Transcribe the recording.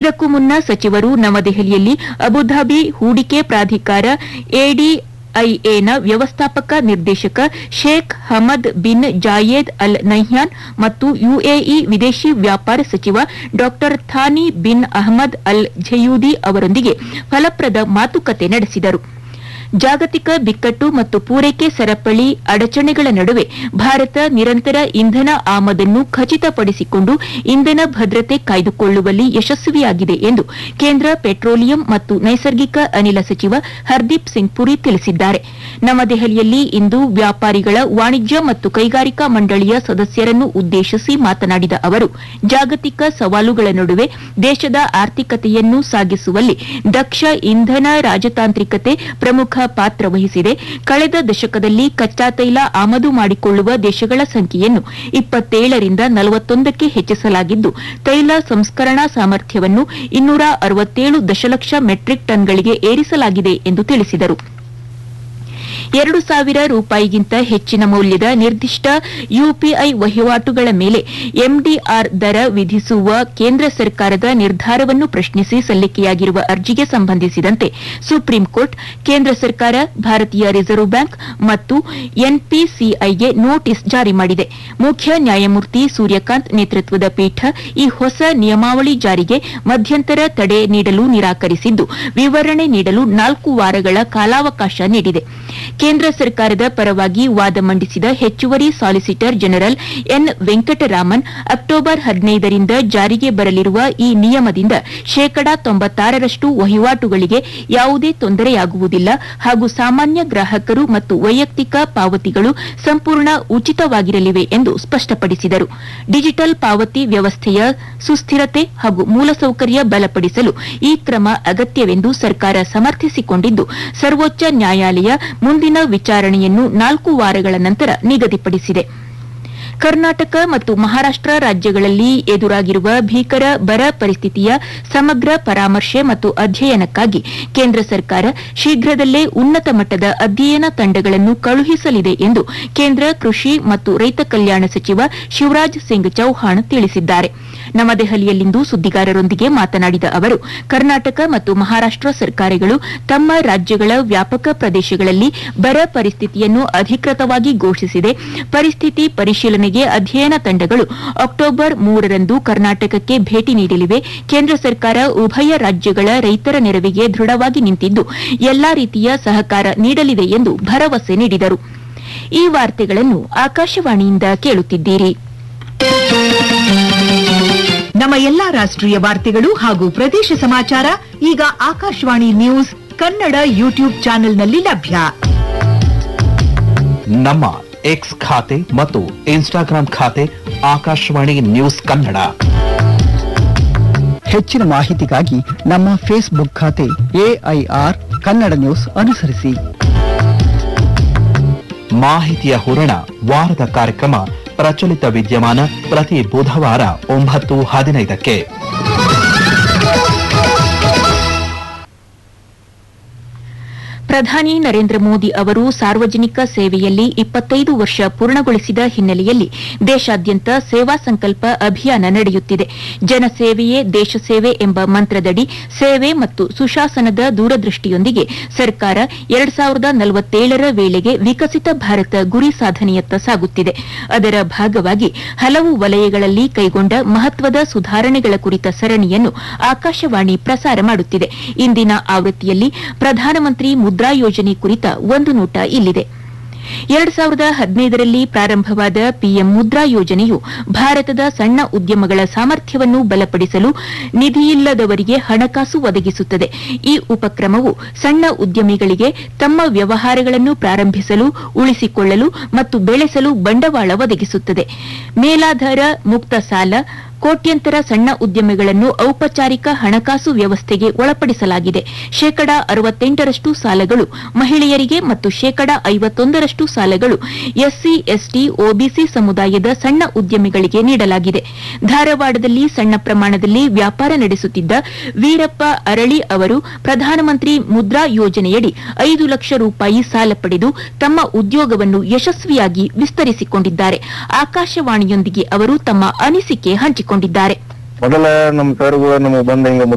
ಇದಕ್ಕೂ ಮುನ್ನ ಸಚಿವರು ನವದೆಹಲಿಯಲ್ಲಿ ಅಬುಧಾಬಿ ಹೂಡಿಕೆ ಪ್ರಾಧಿಕಾರ ಎಡಿಐಎನ ವ್ಯವಸ್ಥಾಪಕ ನಿರ್ದೇಶಕ Sheikh Hamad bin ಜಾಯೇದ್ Al Nahyan ಮತ್ತು ಯುಎಇ ವಿದೇಶಿ ವ್ಯಾಪಾರ ಸಚಿವ ಡಾ ಥಾನಿ ಬಿನ್ ಅಹಮದ್ ಅಲ್ ಝಯೂದಿ ಅವರೊಂದಿಗೆ ಫಲಪ್ರದ ಮಾತುಕತೆ ನಡೆಸಿದರು ಜಾಗತಿಕ ಬಿಕ್ಕಟ್ಟು ಮತ್ತು ಪೂರೈಕೆ ಸರಪಳಿ ಅಡಚಣೆಗಳ ನಡುವೆ ಭಾರತ ನಿರಂತರ ಇಂಧನ ಆಮದನ್ನು ಖಚಿತಪಡಿಸಿಕೊಂಡು ಇಂಧನ ಭದ್ರತೆ ಕಾಯ್ದುಕೊಳ್ಳುವಲ್ಲಿ ಯಶಸ್ವಿಯಾಗಿದೆ ಎಂದು ಕೇಂದ್ರ ಪೆಟ್ರೋಲಿಯಂ ಮತ್ತು ನೈಸರ್ಗಿಕ ಅನಿಲ ಸಚಿವ ಹರ್ದೀಪ್ ಸಿಂಗ್ ಪುರಿ ತಿಳಿಸಿದ್ದಾರೆ ನವದೆಹಲಿಯಲ್ಲಿ ಇಂದು ವ್ಯಾಪಾರಿಗಳ ವಾಣಿಜ್ಯ ಮತ್ತು ಕೈಗಾರಿಕಾ ಮಂಡಳಿಯ ಸದಸ್ಯರನ್ನು ಉದ್ದೇಶಿಸಿ ಮಾತನಾಡಿದ ಅವರು ಜಾಗತಿಕ ಸವಾಲುಗಳ ನಡುವೆ ದೇಶದ ಆರ್ಥಿಕತೆಯನ್ನು ಸಾಗಿಸುವಲ್ಲಿ ದಕ್ಷ ಇಂಧನ ರಾಜತಾಂತ್ರಿಕತೆ ಪ್ರಮುಖ ಪಾತ್ರ ವಹಿಸಿದೆ ಕಳೆದ ದಶಕದಲ್ಲಿ ಕಚ್ಚಾ ತೈಲ ಆಮದು ಮಾಡಿಕೊಳ್ಳುವ ದೇಶಗಳ ಸಂಖ್ಯೆಯನ್ನು ಇಪ್ಪತ್ತೇಳರಿಂದ ನಲವತ್ತೊಂದಕ್ಕೆ ಹೆಚ್ಚಿಸಲಾಗಿದ್ದು ತೈಲ ಸಂಸ್ಕರಣಾ ಸಾಮರ್ಥ್ಯವನ್ನು ಇನ್ನೂರ ಅರವತ್ತೇಳು ದಶಲಕ್ಷ ಮೆಟ್ರಿಕ್ ಟನ್ಗಳಿಗೆ ಏರಿಸಲಾಗಿದೆ ಎಂದು ತಿಳಿಸಿದರು ಎರಡು ಸಾವಿರ ರೂಪಾಯಿಗಿಂತ ಹೆಚ್ಚಿನ ಮೌಲ್ಯದ ನಿರ್ದಿಷ್ಟ ಯುಪಿಐ ವಹಿವಾಟುಗಳ ಮೇಲೆ ಎಂಡಿಆರ್ ದರ ವಿಧಿಸುವ ಕೇಂದ್ರ ಸರ್ಕಾರದ ನಿರ್ಧಾರವನ್ನು ಪ್ರಶ್ನಿಸಿ ಸಲ್ಲಿಕೆಯಾಗಿರುವ ಅರ್ಜಿಗೆ ಸಂಬಂಧಿಸಿದಂತೆ ಸುಪ್ರೀಂ ಕೋರ್ಟ್ ಕೇಂದ್ರ ಸರ್ಕಾರ ಭಾರತೀಯ ರಿಸರ್ವ್ ಬ್ಯಾಂಕ್ ಮತ್ತು ಎನ್ಪಿಸಿಐಗೆ ನೋಟಿಸ್ ಜಾರಿ ಮಾಡಿದೆ ಮುಖ್ಯ ನ್ಯಾಯಮೂರ್ತಿ ಸೂರ್ಯಕಾಂತ್ ನೇತೃತ್ವದ ಪೀಠ ಈ ಹೊಸ ನಿಯಮಾವಳಿ ಜಾರಿಗೆ ಮಧ್ಯಂತರ ತಡೆ ನೀಡಲು ನಿರಾಕರಿಸಿದ್ದು ವಿವರಣೆ ನೀಡಲು ನಾಲ್ಕು ವಾರಗಳ ಕಾಲಾವಕಾಶ ನೀಡಿದೆ ಕೇಂದ್ರ ಸರ್ಕಾರದ ಪರವಾಗಿ ವಾದ ಮಂಡಿಸಿದ ಹೆಚ್ಚುವರಿ solicitor general N Venkataraman October ಹದಿನೈದರಿಂದ ಜಾರಿಗೆ ಬರಲಿರುವ ಈ ನಿಯಮದಿಂದ ಶೇಕಡಾ ತೊಂಬತ್ತಾರರಷ್ಟು ವಹಿವಾಟುಗಳಿಗೆ ಯಾವುದೇ ತೊಂದರೆಯಾಗುವುದಿಲ್ಲ ಹಾಗೂ ಸಾಮಾನ್ಯ ಗ್ರಾಹಕರು ಮತ್ತು ವೈಯಕ್ತಿಕ ಪಾವತಿಗಳು ಸಂಪೂರ್ಣ ಉಚಿತವಾಗಿರಲಿವೆ ಎಂದು ಸ್ಪಷ್ಟಪಡಿಸಿದರು ಡಿಜಿಟಲ್ ಪಾವತಿ ವ್ಯವಸ್ಥೆಯ ಸುಸ್ಥಿರತೆ ಹಾಗೂ ಮೂಲಸೌಕರ್ಯ ಬಲಪಡಿಸಲು ಈ ಕ್ರಮ ಅಗತ್ಯವೆಂದು ಸರ್ಕಾರ ಸಮರ್ಥಿಸಿಕೊಂಡಿದ್ದು ಸರ್ವೋಚ್ಚ ನ್ಯಾಯಾಲಯ ಮುಂದಿನ ವಿಚಾರಣೆಯನ್ನು ನಾಲ್ಕು ವಾರಗಳ ನಂತರ ನಿಗದಿಪಡಿಸಿದೆ ಕರ್ನಾಟಕ ಮತ್ತು ಮಹಾರಾಷ್ಟ ರಾಜ್ಯಗಳಲ್ಲಿ ಎದುರಾಗಿರುವ ಭೀಕರ ಬರ ಪರಿಸ್ಥಿತಿಯ ಸಮಗ್ರ ಪರಾಮರ್ಶೆ ಮತ್ತು ಅಧ್ಯಯನಕ್ಕಾಗಿ ಕೇಂದ್ರ ಸರ್ಕಾರ ಶೀಘ್ರದಲ್ಲೇ ಉನ್ನತ ಮಟ್ಟದ ಅಧ್ಯಯನ ತಂಡಗಳನ್ನು ಕಳುಹಿಸಲಿದೆ ಎಂದು ಕೇಂದ್ರ ಕೃಷಿ ಮತ್ತು ರೈತ ಕಲ್ಯಾಣ ಸಚಿವ ಶಿವರಾಜ್ ಸಿಂಗ್ ಚೌಹಾಣ್ ತಿಳಿಸಿದ್ದಾರೆ ನವದೆಹಲಿಯಲ್ಲಿಂದು ಸುದ್ದಿಗಾರರೊಂದಿಗೆ ಮಾತನಾಡಿದ ಅವರು ಕರ್ನಾಟಕ ಮತ್ತು ಮಹಾರಾಷ್ಟ ಸರ್ಕಾರಗಳು ತಮ್ಮ ರಾಜ್ಯಗಳ ವ್ಯಾಪಕ ಪ್ರದೇಶಗಳಲ್ಲಿ ಬರ ಪರಿಸ್ಥಿತಿಯನ್ನು ಅಧಿಕೃತವಾಗಿ ಘೋಷಿಸಿದೆ ಪರಿಸ್ಥಿತಿ ಪರಿಶೀಲನೆಗೆ ಅಧ್ಯಯನ ತಂಡಗಳು ಅಕ್ಟೋಬರ್ ಮೂರರಂದು ಕರ್ನಾಟಕಕ್ಕೆ ಭೇಟಿ ನೀಡಲಿವೆ ಕೇಂದ್ರ ಸರ್ಕಾರ ಉಭಯ ರಾಜ್ಯಗಳ ರೈತರ ನೆರವಿಗೆ ದೃಢವಾಗಿ ನಿಂತಿದ್ದು ಎಲ್ಲಾ ರೀತಿಯ ಸಹಕಾರ ನೀಡಲಿದೆ ಎಂದು ಭರವಸೆ ನೀಡಿದರು ಈ ವಾರ್ತೆಗಳನ್ನು ಆಕಾಶವಾಣಿಯಿಂದ ಕೇಳುತ್ತಿದ್ದೀರಿ ನಮ್ಮ ಎಲ್ಲಾ ರಾಷ್ಟ್ರೀಯ ವಾರ್ತೆಗಳು ಹಾಗೂ ಪ್ರದೇಶ ಸಮಾಚಾರ ಈಗ ಆಕಾಶವಾಣಿ ನ್ಯೂಸ್ ಕನ್ನಡ ಯೂಟ್ಯೂಬ್ ಚಾನೆಲ್ನಲ್ಲಿ ಲಭ್ಯ ನಮ್ಮ ಎಕ್ಸ್ ಖಾತೆ ಮತ್ತು ಇನ್ಸ್ಟಾಗ್ರಾಂ ಖಾತೆ ಆಕಾಶವಾಣಿ ನ್ಯೂಸ್ ಕನ್ನಡ ಹೆಚ್ಚಿನ ಮಾಹಿತಿಗಾಗಿ ನಮ್ಮ ಫೇಸ್ಬುಕ್ ಖಾತೆ ಎಐಆರ್ ಕನ್ನಡ ನ್ಯೂಸ್ ಅನುಸರಿಸಿ ಮಾಹಿತಿಯ ಹೂರಣ ವಾರದ ಕಾರ್ಯಕ್ರಮ ಪ್ರಚಲಿತ ವಿದ್ಯಮಾನ ಪ್ರತಿ ಬುಧವಾರ ಒಂಬತ್ತು ಹದಿನೈದಕ್ಕೆ ಪ್ರಧಾನಿ ನರೇಂದ್ರ ಮೋದಿ ಅವರು ಸಾರ್ವಜನಿಕ ಸೇವೆಯಲ್ಲಿ ಇಪ್ಪತ್ತೈದು ವರ್ಷ ಪೂರ್ಣಗೊಳಿಸಿದ ಹಿನ್ನೆಲೆಯಲ್ಲಿ ದೇಶಾದ್ಯಂತ ಸೇವಾ ಸಂಕಲ್ಪ ಅಭಿಯಾನ ನಡೆಯುತ್ತಿದೆ ಜನಸೇವೆಯೇ ದೇಶ ಸೇವೆ ಎಂಬ ಮಂತ್ರದಡಿ ಸೇವೆ ಮತ್ತು ಸುಶಾಸನದ ದೂರದೃಷ್ಟಿಯೊಂದಿಗೆ ಸರ್ಕಾರ ಎರಡ್ ಸಾವಿರದ ನಲವತ್ತೇಳರ ವೇಳೆಗೆ ವಿಕಸಿತ ಭಾರತ ಗುರಿ ಸಾಧನೆಯತ್ತ ಸಾಗುತ್ತಿದೆ ಅದರ ಭಾಗವಾಗಿ ಹಲವು ವಲಯಗಳಲ್ಲಿ ಕೈಗೊಂಡ ಮಹತ್ವದ ಸುಧಾರಣೆಗಳ ಕುರಿತ ಸರಣಿಯನ್ನು ಆಕಾಶವಾಣಿ ಪ್ರಸಾರ ಮಾಡುತ್ತಿದೆ ಇಂದಿನ ಆವೃತ್ತಿಯಲ್ಲಿ ಪ್ರಧಾನಮಂತ್ರಿ ಮುದ್ರಾ ಯೋಜನೆ ಕುರಿತ ಒಂದು ನೋಟ ಇಲ್ಲಿದೆ ಎರಡ್ ಸಾವಿರದ ಹದಿನೈದರಲ್ಲಿ ಪ್ರಾರಂಭವಾದ ಪಿಎಂ ಮುದ್ರಾ ಯೋಜನೆಯು ಭಾರತದ ಸಣ್ಣ ಉದ್ಯಮಗಳ ಸಾಮರ್ಥ್ಯವನ್ನು ಬಲಪಡಿಸಲು ನಿಧಿಯಿಲ್ಲದವರಿಗೆ ಹಣಕಾಸು ಒದಗಿಸುತ್ತದೆ ಈ ಉಪಕ್ರಮವು ಸಣ್ಣ ಉದ್ಯಮಿಗಳಿಗೆ ತಮ್ಮ ವ್ಯವಹಾರಗಳನ್ನು ಪ್ರಾರಂಭಿಸಲು ಉಳಿಸಿಕೊಳ್ಳಲು ಮತ್ತು ಬೆಳೆಸಲು ಬಂಡವಾಳ ಒದಗಿಸುತ್ತದೆ ಮೇಲಾಧಾರ ಮುಕ್ತ ಸಾಲ ಕೋಟ್ಯಂತರ ಸಣ್ಣ ಉದ್ಯಮಿಗಳನ್ನು ಔಪಚಾರಿಕ ಹಣಕಾಸು ವ್ಯವಸ್ಥೆಗೆ ಒಳಪಡಿಸಲಾಗಿದೆ ಶೇಕಡಾ ಅರವತ್ತೆಂಟರಷ್ಟು ಸಾಲಗಳು ಮಹಿಳೆಯರಿಗೆ ಮತ್ತು ಶೇಕಡಾ ಐವತ್ತೊಂದರಷ್ಟು ಸಾಲಗಳು ಎಸ್ಸಿ ಎಸ್ಟಿ ಒಬಿಸಿ ಸಮುದಾಯದ ಸಣ್ಣ ಉದ್ಯಮಿಗಳಿಗೆ ನೀಡಲಾಗಿದೆ ಧಾರವಾಡದಲ್ಲಿ ಸಣ್ಣ ಪ್ರಮಾಣದಲ್ಲಿ ವ್ಯಾಪಾರ ನಡೆಸುತ್ತಿದ್ದ ವೀರಪ್ಪ ಅರಳಿ ಅವರು ಪ್ರಧಾನಮಂತ್ರಿ ಮುದ್ರಾ ಯೋಜನೆಯಡಿ ಐದು ಲಕ್ಷ ರೂಪಾಯಿ ಸಾಲ ಪಡೆದು ತಮ್ಮ ಉದ್ಯೋಗವನ್ನು ಯಶಸ್ವಿಯಾಗಿ ವಿಸ್ತರಿಸಿಕೊಂಡಿದ್ದಾರೆ ಆಕಾಶವಾಣಿಯೊಂದಿಗೆ ಅವರು ತಮ್ಮ ಅನಿಸಿಕೆ ಹಂಚಿಕೊಂಡಿದ್ದಾರೆ ಮೊದಲ ನಮ್ ಸರ್ಗಳು ನಮಗ್ ಬಂದ ಹಿಂಗ